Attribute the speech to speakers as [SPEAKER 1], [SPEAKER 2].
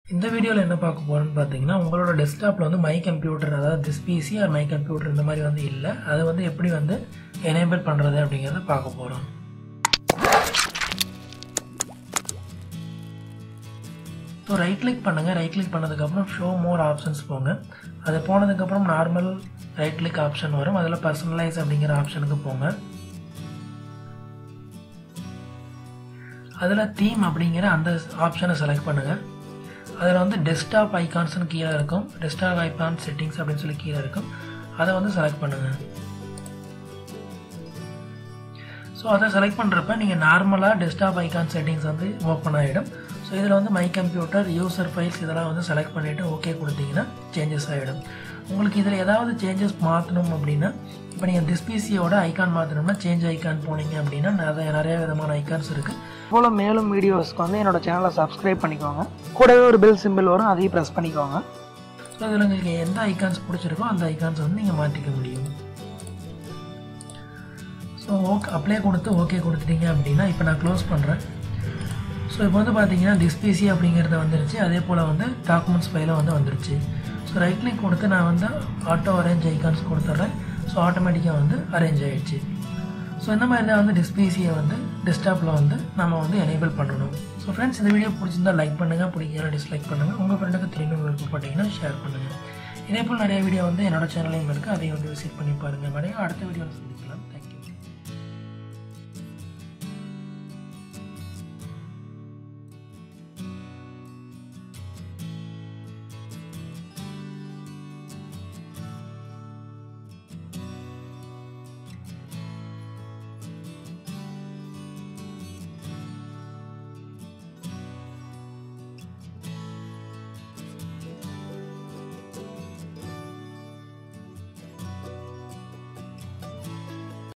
[SPEAKER 1] இந்த வீடியோவில் என்ன பார்க்க போகிறோன்னு பார்த்தீங்கன்னா உங்களோட டெஸ்க்டாப்பில் வந்து மை கம்ப்யூட்டர் அதாவது this PC or my computer இந்த மாதிரி வந்து இல்லை அதை வந்து எப்படி வந்து எனேபிள் பண்ணுறது அப்படிங்கிறத பார்க்க போகிறோம் ஸோ ரைட் கிளிக் பண்ணுங்கள் ரைட் கிளிக் பண்ணதுக்கப்புறம் ஷோ மோர் ஆப்ஷன்ஸ் போங்க அது போனதுக்கப்புறம் நார்மல் ரைட் கிளிக் ஆப்ஷன் வரும் அதில் பர்சனலைஸ் அப்படிங்கிற ஆப்ஷனுக்கு போங்க அதில் தீம் அப்படிங்கிற அந்த ஆப்ஷனை செலக்ட் பண்ணுங்கள் அதில் வந்து டெஸ்க்டாப் ஐகான்ஸ்னு கீழே இருக்கும் டெஸ்க்டாப் ஐகான் செட்டிங்ஸ் அப்படின்னு சொல்லி கீழே இருக்கும் அதை வந்து செலக்ட் பண்ணுங்கள் ஸோ அதை செலக்ட் பண்ணுறப்ப நீங்கள் நார்மலாக டெஸ்க்டாப் ஐகான் செட்டிங்ஸ் வந்து ஓப்பன் ஆகிடும் ஸோ இதில் வந்து மை கம்ப்யூட்டர் யூசர் ஃபைல்ஸ் இதெல்லாம் வந்து செலக்ட் பண்ணிவிட்டு ஓகே கொடுத்தீங்கன்னா சேஞ்சஸ் ஆகிடும் உங்களுக்கு இதில் ஏதாவது சேஞ்சஸ் மாற்றணும் அப்படின்னா இப்போ நீங்கள் டிஸ்பிசியோட ஐகான் மாற்றணும்னா சேஞ்ச் ஐகான் போனீங்க அப்படின்னா நிறைய நிறைய விதமான ஐகான்ஸ் இருக்குது
[SPEAKER 2] போல் மேலும் வீடியோஸ்க்கு வந்து என்னோட சேனலை சப்ஸ்கிரைப் பண்ணிக்கோங்க கூடவே ஒரு பெல் சிம்பிள் வரும் அதையும் ப்ரெஸ் பண்ணிக்கோங்க
[SPEAKER 1] ஸோ இதில் உங்களுக்கு எந்த ஐகான்ஸ் பிடிச்சிருக்கோ அந்த ஐகான்ஸ் வந்து நீங்கள் மாற்றிக்க முடியும் ஸோ ஓகே அப்ளை கொடுத்து ஓகே கொடுத்துட்டீங்க அப்படின்னா இப்போ நான் க்ளோஸ் பண்ணுறேன் ஸோ இப்போ வந்து பார்த்தீங்கன்னா டிஸ்பிசி அப்படிங்கிறது வந்துருச்சு அதே போல் வந்து டாக்குமெண்ட்ஸ் ஃபைலும் வந்து வந்துருச்சு ஸோ ரைட் கிளிக் கொடுத்து நான் வந்து ஆட்டோ அரேஞ்ச் ஐகான்ஸ் கொடுத்துட்றேன் ஸோ ஆட்டோமேட்டிக்காக வந்து அரேஞ்ச் ஆகிடுச்சு ஸோ இந்த மாதிரி தான் வந்து டிஸ்பிசியை வந்து டெஸ்க்டாப்பில் வந்து நம்ம வந்து எனேபிள் பண்ணணும் ஸோ ஃப்ரெண்ட்ஸ் இந்த வீடியோ பிடிச்சிருந்தா லைக் பண்ணுங்கள் பிடிக்கலாம் டிஸ்லைக் பண்ணுங்கள் உங்கள் ஃப்ரெண்டுக்கு தெரியும் விருப்பப்பட்டீங்கன்னா ஷேர் பண்ணுங்கள் இதே போல் நிறைய வீடியோ வந்து என்னோட சேனலையும் இருக்குது அதையும் வந்து விசிட் பண்ணி பாருங்கள் மறுபடியும் அடுத்த வீடியோவில் சந்திக்கலாம் தேங்க்யூ